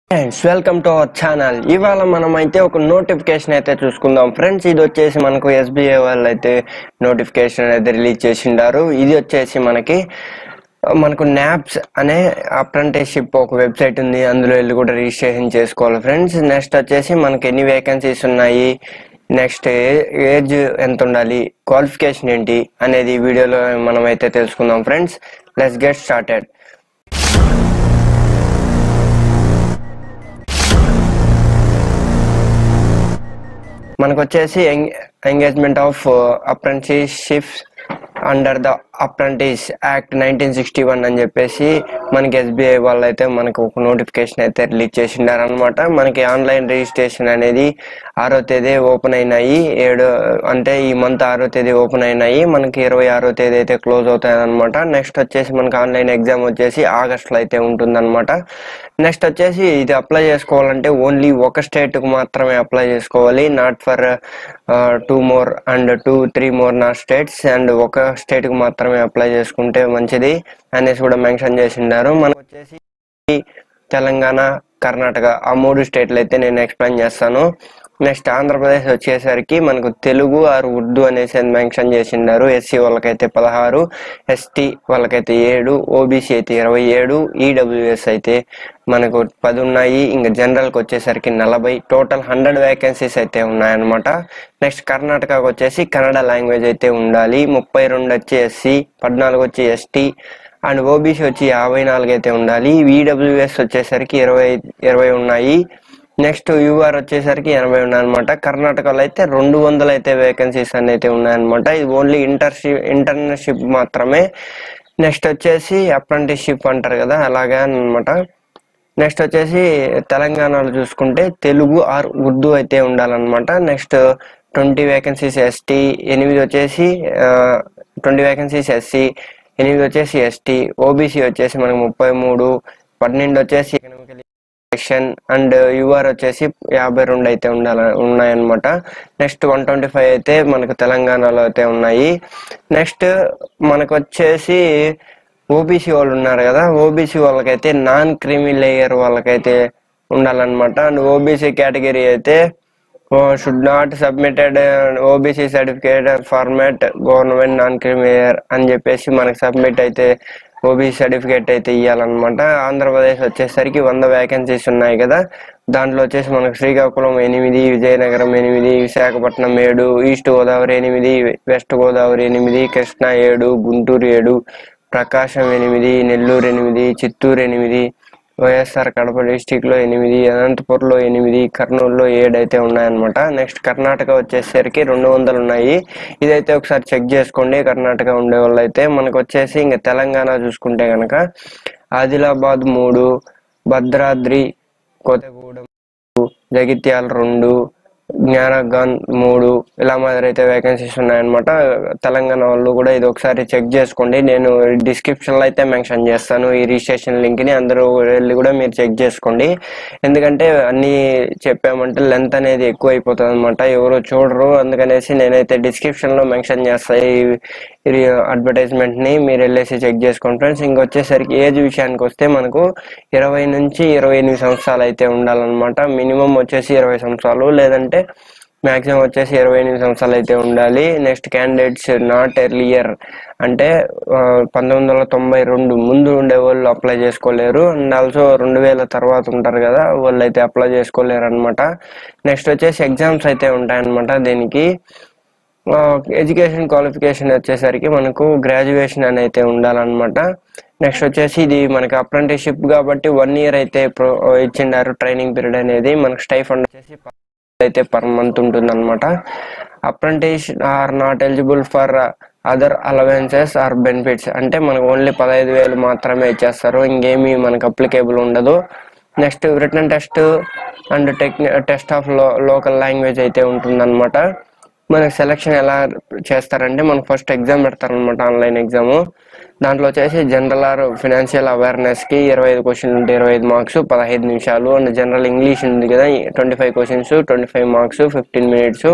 friends welcome to our channel ఇవాళ మనం అయితే ఒక నోటిఫికేషన్ అయితే చూసుకుందాం ఫ్రెండ్స్ ఇది వచ్చేసి మనకు ఎస్బీఐ వాళ్ళు అయితే నోటిఫికేషన్ అయితే రిలీజ్ చేసిండారు ఇది వచ్చేసి మనకి మనకు నాప్స్ అనే అప్రెంటిస్షిప్ ఒక వెబ్సైట్ ఉంది అందులో వెళ్ళి కూడా రిజిస్ట్రేషన్ చేసుకోవాలి ఫ్రెండ్స్ నెక్స్ట్ వచ్చేసి మనకి ఎన్ని వేకెన్సీస్ ఉన్నాయి నెక్స్ట్ ఏజ్ ఎంత ఉండాలి క్వాలిఫికేషన్ ఏంటి అనేది ఈ వీడియోలో మనం అయితే తెలుసుకుందాం ఫ్రెండ్స్ లెట్స్ గెట్ స్టార్టెడ్ మనకు వచ్చేసి engagement of apprenticeships under the apprentice act nineteen sixty one అని చెప్పేసి మనకి ఎస్బీఐ వాళ్ళు అయితే మనకు ఒక నోటిఫికేషన్ అయితే రిలీజ్ చేసిండారు అనమాట మనకి ఆన్లైన్ రిజిస్ట్రేషన్ అనేది ఆరో తేదీ ఓపెన్ అయినాయి ఏడు అంటే ఈ మంత్ ఆరో తేదీ ఓపెన్ అయినాయి మనకి ఇరవై ఆరో తేదీ అయితే క్లోజ్ అవుతాయి అనమాట నెక్స్ట్ వచ్చేసి మనకి ఆన్లైన్ ఎగ్జామ్ వచ్చేసి ఆగస్ట్లో అయితే ఉంటుందన్నమాట నెక్స్ట్ వచ్చేసి ఇది అప్లై చేసుకోవాలంటే ఓన్లీ ఒక స్టేట్కి మాత్రమే అప్లై చేసుకోవాలి not for two more and two three more నా స్టేట్స్ అండ్ ఒక స్టేట్కి మాత్రమే అప్లై చేసుకుంటే మంచిది అనేసి కూడా మెన్షన్ చేసిండారు మనకు వచ్చేసి తెలంగాణ కర్ణాటక ఆ మూడు స్టేట్లు అయితే నేను ఎక్స్ప్లెయిన్ చేస్తాను నెక్స్ట్ ఆంధ్రప్రదేశ్ వచ్చేసరికి మనకు తెలుగు ఆర్ ఉర్దూ అనేసి మెన్షన్ చేసిండారు ఎస్సీ వాళ్ళకైతే పదహారు ఎస్టీ వాళ్ళకైతే ఏడు ఓబీసీ అయితే ఇరవై ఏడు ఈడబ్ల్యూఎస్ అయితే మనకు పది ఉన్నాయి ఇంకా జనరల్కి వచ్చేసరికి నలభై టోటల్ హండ్రెడ్ వేకెన్సీస్ అయితే ఉన్నాయన్నమాట నెక్స్ట్ కర్ణాటకకు వచ్చేసి కన్నడ లాంగ్వేజ్ అయితే ఉండాలి ముప్పై రెండు వచ్చి ఎస్సీ పద్నాలుగు వచ్చి ఎస్టీ అండ్ ఓబీసీ వచ్చి యాభై నాలుగు అయితే ఉండాలి ఈడబ్ల్యూఎస్ వచ్చేసరికి ఇరవై ఇరవై ఉన్నాయి నెక్స్ట్ యూఆర్ వచ్చేసరికి ఎనభై ఉన్నాయన్నమాట కర్ణాటకలో అయితే రెండు వందలు అయితే వేకెన్సీస్ అని అయితే ఉన్నాయన్నమాట ఇది ఓన్లీ ఇంటర్షిప్ ఇంటర్న్షిప్ మాత్రమే నెక్స్ట్ వచ్చేసి అప్రెంటిస్షిప్ అంటారు కదా అలాగే అనమాట నెక్స్ట్ వచ్చేసి తెలంగాణలో చూసుకుంటే తెలుగు ఆర్ ఉర్దూ అయితే ఉండాలన్నమాట నెక్స్ట్ ట్వంటీ వేకెన్సీస్ ఎస్టీ ఎనిమిది వచ్చేసి ట్వంటీ వేకెన్సీస్ ఎస్సీ ఎనిమిది వచ్చేసి ఎస్టీ ఓబీసీ వచ్చేసి మనకు ముప్పై మూడు పన్నెండు వచ్చేసి ఎకనామికల్ సెక్షన్ అండ్ యూఆర్ వచ్చేసి యాభై రెండు అయితే ఉండాల ఉన్నాయన్నమాట నెక్స్ట్ వన్ ట్వంటీ ఫైవ్ అయితే మనకు తెలంగాణలో అయితే ఉన్నాయి నెక్స్ట్ మనకు వచ్చేసి ఓబీసీ వాళ్ళు ఉన్నారు కదా ఓబీసీ వాళ్ళకైతే నాన్ క్రిమి లేయర్ వాళ్ళకైతే ఉండాలన్నమాట అండ్ ఓబీసీ కేటగిరీ అయితే should not submitted OBC certificate format government non creamy layer అని చెప్పేసి మనకి సబ్మిట్ అయితే ఓబీసీ సర్టిఫికేట్ అయితే ఇవ్వాలన్నమాట ఆంధ్రప్రదేశ్ వచ్చేసరికి వంద వేకెన్సీస్ ఉన్నాయి కదా దాంట్లో వచ్చేసి మనకు శ్రీకాకుళం ఎనిమిది విజయనగరం ఎనిమిది విశాఖపట్నం ఏడు ఈస్ట్ గోదావరి ఎనిమిది వెస్ట్ గోదావరి ఎనిమిది కృష్ణా ఏడు గుంటూరు ఏడు ప్రకాశం ఎనిమిది నెల్లూరు ఎనిమిది చిత్తూరు ఎనిమిది వైఎస్ఆర్ కడప డిస్టిక్ లో ఎనిమిది అనంతపురంలో ఎనిమిది కర్నూలులో ఏడు అయితే ఉన్నాయన్నమాట నెక్స్ట్ కర్ణాటక వచ్చేసరికి రెండు వందలు ఉన్నాయి ఇదైతే ఒకసారి చెక్ చేసుకోండి కర్ణాటక ఉండే వాళ్ళు అయితే మనకు వచ్చేసి ఇంకా తెలంగాణ చూసుకుంటే కనుక ఆదిలాబాద్ మూడు భద్రాద్రి కొత్తగూడెం జగిత్యాల రెండు జ్ఞానగన్ మూడు ఇలా మాదిరి అయితే వేకెన్సీస్ ఉన్నాయన్నమాట తెలంగాణ వాళ్ళు కూడా ఇది ఒకసారి చెక్ చేసుకోండి నేను డిస్క్రిప్షన్ లో అయితే మెన్షన్ చేస్తాను ఈ రిజిస్ట్రేషన్ లింక్ ని అందరూ వెళ్ళి కూడా మీరు చెక్ చేసుకోండి ఎందుకంటే అన్ని చెప్పామంటే లెంత్ అనేది ఎక్కువ అయిపోతుంది అనమాట ఎవరు చూడరు అందుకనేసి నేనైతే డిస్క్రిప్షన్ లో మెన్షన్ చేస్తాను ఈ అడ్వర్టైజ్మెంట్ ని మీరు వెళ్ళేసి చెక్ చేసుకోండి ఫ్రెండ్స్ ఇంకొచ్చేసరికి ఏజ్ విషయానికి వస్తే మనకు ఇరవై నుంచి ఇరవై ఎనిమిది సంవత్సరాలు అయితే ఉండాలన్నమాట మినిమం వచ్చేసి ఇరవై సంవత్సరాలు లేదంటే మాక్సిమం వచ్చేసి ఇరవై ఎనిమిది సంవత్సరాలు అయితే ఉండాలి నెక్స్ట్ క్యాండిడేట్స్ నాట్ ఎర్లియర్ అంటే పంతొమ్మిది వందల తొంభై రెండు ముందు ఉండే వాళ్ళు అప్లై చేసుకోలేరు అండ్ ఆల్సో రెండు వేల తర్వాత ఉంటారు కదా వాళ్ళు అయితే అప్లై చేసుకోలేరు అనమాట నెక్స్ట్ వచ్చేసి ఎగ్జామ్స్ అయితే ఉంటాయన్నమాట దీనికి ఎడ్యుకేషన్ క్వాలిఫికేషన్ వచ్చేసరికి మనకు గ్రాడ్యుయేషన్ అని అయితే ఉండాలన్నమాట నెక్స్ట్ వచ్చేసి ఇది మనకి అప్రెంటిస్షిప్ కాబట్టి వన్ ఇయర్ అయితే ప్రో ఇచ్చిండారు ట్రైనింగ్ పీరియడ్ అనేది మనకు స్టైఫండ్ వచ్చేసి అయితే పర్ మంత్ ఉంటుంది అనమాట apprentice are not eligible for other allowances or benefits అంటే మనకు ఓన్లీ పదహైదు వేలు మాత్రమే ఇచ్చేస్తారు ఇంకేమీ మనకు అప్లికేబుల్ ఉండదు నెక్స్ట్ రిటర్న్ టెస్ట్ అండ్ టెక్ని టెస్ట్ ఆఫ్ లో లోకల్ లాంగ్వేజ్ అయితే ఉంటుందన్నమాట మనకి సెలక్షన్ ఎలా చేస్తారంటే మనకు ఫస్ట్ ఎగ్జామ్ పెడతారనమాట ఆన్లైన్ ఎగ్జామ్ దాంట్లో వచ్చేసి జనరల్ ఆర్ ఫినాన్షియల్ అవేర్నెస్కి ఇరవై ఐదు క్వశ్చన్లు ఉంటే ఇరవై ఐదు మార్క్స్ పదహైదు నిమిషాలు అండ్ జనరల్ ఇంగ్లీష్ ఉంది కదా twenty five questions twenty five marks fifteen minutes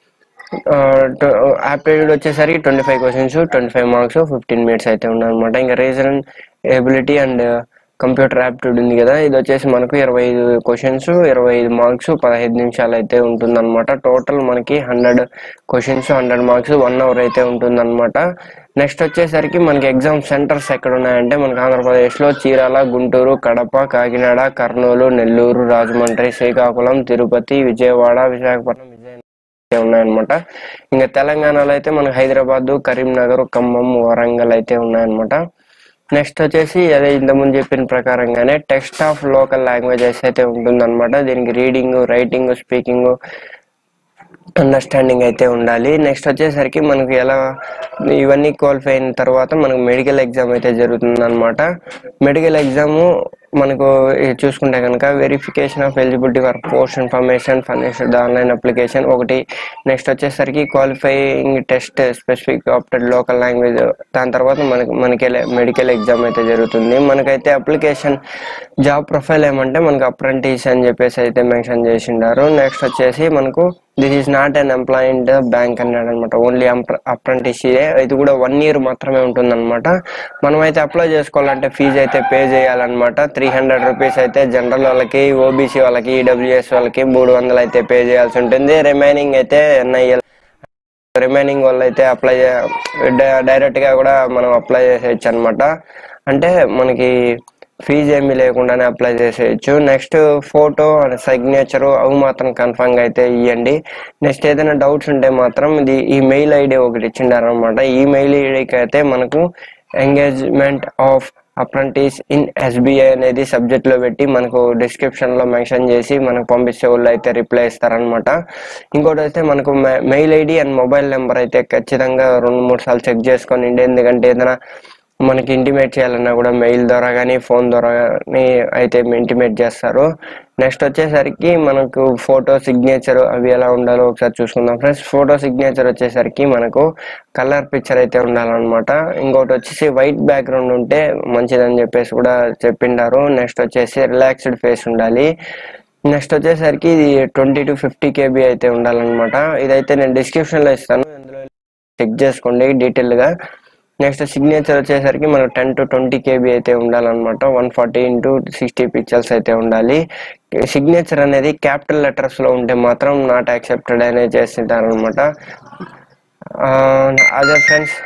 aptitude వచ్చేసరికి twenty five questions twenty five marks fifteen minutes అయితే ఉన్నాయన్నమాట ఇంకా reason ability and computer aptitude ఉంది కదా ఇది వచ్చేసి మనకు ఇరవై ఐదు క్వశ్చన్స్ ఇరవై ఐదు మార్క్స్ పదహైదు నిమిషాలు అయితే ఉంటుందన్నమాట టోటల్ మనకి hundred questions hundred marks one hour అయితే ఉంటుందన్నమాట నెక్స్ట్ వచ్చేసరికి మనకి ఎగ్జామ్ సెంటర్స్ ఎక్కడ ఉన్నాయంటే మనకి ఆంధ్రప్రదేశ్లో చీరాల గుంటూరు కడప కాకినాడ కర్నూలు నెల్లూరు రాజమండ్రి శ్రీకాకుళం తిరుపతి విజయవాడ విశాఖపట్నం విజయనగరం అయితే ఉన్నాయన్నమాట ఇంకా తెలంగాణలో అయితే మనకి హైదరాబాద్ కరీంనగర్ ఖమ్మం వరంగల్ అయితే ఉన్నాయన్నమాట నెక్స్ట్ వచ్చేసి అదే ఇంతకుముందు చెప్పిన ప్రకారంగానే టెక్స్ట్ ఆఫ్ లోకల్ లాంగ్వేజెస్ అయితే ఉంటుందన్నమాట దీనికి రీడింగ్ రైటింగ్ స్పీకింగ్ అండర్స్టాండింగ్ అయితే ఉండాలి నెక్స్ట్ వచ్చేసరికి మనకు ఎలా ఇవన్నీ క్వాలిఫై అయిన తర్వాత మనకు మెడికల్ ఎగ్జామ్ అయితే జరుగుతుంది అనమాట మెడికల్ ఎగ్జామ్ మనకు ఇది చూసుకుంటే కనుక verification of eligibility for post information financial online application ఒకటి నెక్స్ట్ వచ్చేసరికి qualifying test specific opted local language దాని తర్వాత మనకి మనకి మెడికల్ ఎగ్జామ్ అయితే జరుగుతుంది మనకైతే అప్లికేషన్ జాబ్ ప్రొఫైల్ ఏమంటే మనకు అప్రెంటిస్ అని చెప్పేసి అయితే మెన్షన్ చేసిండారు నెక్స్ట్ వచ్చేసి మనకు this is not an employ in the bank అన్నాడు అనమాట ఓన్లీ అప్రెంటిస్ ఇది కూడా వన్ ఇయర్ మాత్రమే ఉంటుందన్నమాట మనం అయితే అప్లై చేసుకోవాలంటే ఫీజు అయితే పే చేయాలన్నమాట త్రీ హండ్రెడ్ రూపీస్ అయితే జనరల్ వాళ్ళకి ఓబీసీ వాళ్ళకి ఈడబ్ల్యూఎస్ వాళ్ళకి మూడు వందలు అయితే పే చేయాల్సి ఉంటుంది రిమైనింగ్ అయితే ఎన్ఐఎల్ రిమైనింగ్ వాళ్ళు అయితే అప్లై డైరెక్ట్ గా కూడా మనం అప్లై చేసేయచ్చు అనమాట అంటే మనకి ఫీజు ఏమీ లేకుండానే అప్లై చేసేయచ్చు నెక్స్ట్ ఫోటో అండ్ సిగ్నేచర్ అవి మాత్రం కన్ఫర్మ్ గా అయితే ఇవ్వండి నెక్స్ట్ ఏదైనా డౌట్స్ ఉంటే మాత్రం ఇది ఈ మెయిల్ ఐడి ఒకటి ఇచ్చిండారు అనమాట ఈ మెయిల్ ఐడికి అయితే మనకు engagement of apprentice in SBI అనేది సబ్జెక్ట్ లో పెట్టి మనకు డిస్క్రిప్షన్ లో మెన్షన్ చేసి మనకు పంపిస్తే వాళ్ళు అయితే రిప్లై ఇస్తారనమాట ఇంకోటి అయితే మనకు mail ID and mobile number అయితే ఖచ్చితంగా రెండు మూడు సార్లు చెక్ చేసుకొని ఎందుకంటే ఏదైనా మనకి ఇంటిమేట్ చేయాలన్నా కూడా మెయిల్ ద్వారా కానీ ఫోన్ ద్వారా కానీ అయితే ఇంటిమేట్ చేస్తారు నెక్స్ట్ వచ్చేసరికి మనకు ఫోటో సిగ్నేచర్ అవి ఎలా ఉండాలో ఒకసారి చూసుకుందాం ఫ్రెండ్స్ ఫోటో సిగ్నేచర్ వచ్చేసరికి మనకు కలర్ పిక్చర్ అయితే ఉండాలన్నమాట ఇంకోటి వచ్చేసి వైట్ బ్యాక్గ్రౌండ్ ఉంటే మంచిదని చెప్పేసి కూడా చెప్పిండారు నెక్స్ట్ వచ్చేసి రిలాక్స్డ్ ఫేస్ ఉండాలి నెక్స్ట్ వచ్చేసరికి ఇది ట్వంటీ టు ఫిఫ్టీ కేబీ అయితే ఉండాలన్నమాట ఇదైతే నేను డిస్క్రిప్షన్లో ఇస్తాను అందులో చెక్ చేసుకోండి డీటెయిల్గా నెక్స్ట్ సిగ్నేచర్ వచ్చేసరికి మనకు టెన్ టు ట్వంటీ కేబీ అయితే ఉండాలన్నమాట one forty into sixty pictures అయితే ఉండాలి సిగ్నేచర్ అనేది క్యాపిటల్ లెటర్స్ లో ఉంటే మాత్రం నాట్ యాక్సెప్టెడ్ అనేది చేస్తుంటారు అనమాట అదే ఫ్రెండ్స్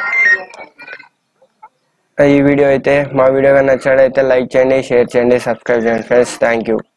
ఈ వీడియో అయితే మా వీడియో కానీ నచ్చాడైతే లైక్ చేయండి షేర్ చేయండి సబ్స్క్రైబ్ చేయండి ఫ్రెండ్స్ థ్యాంక్ యూ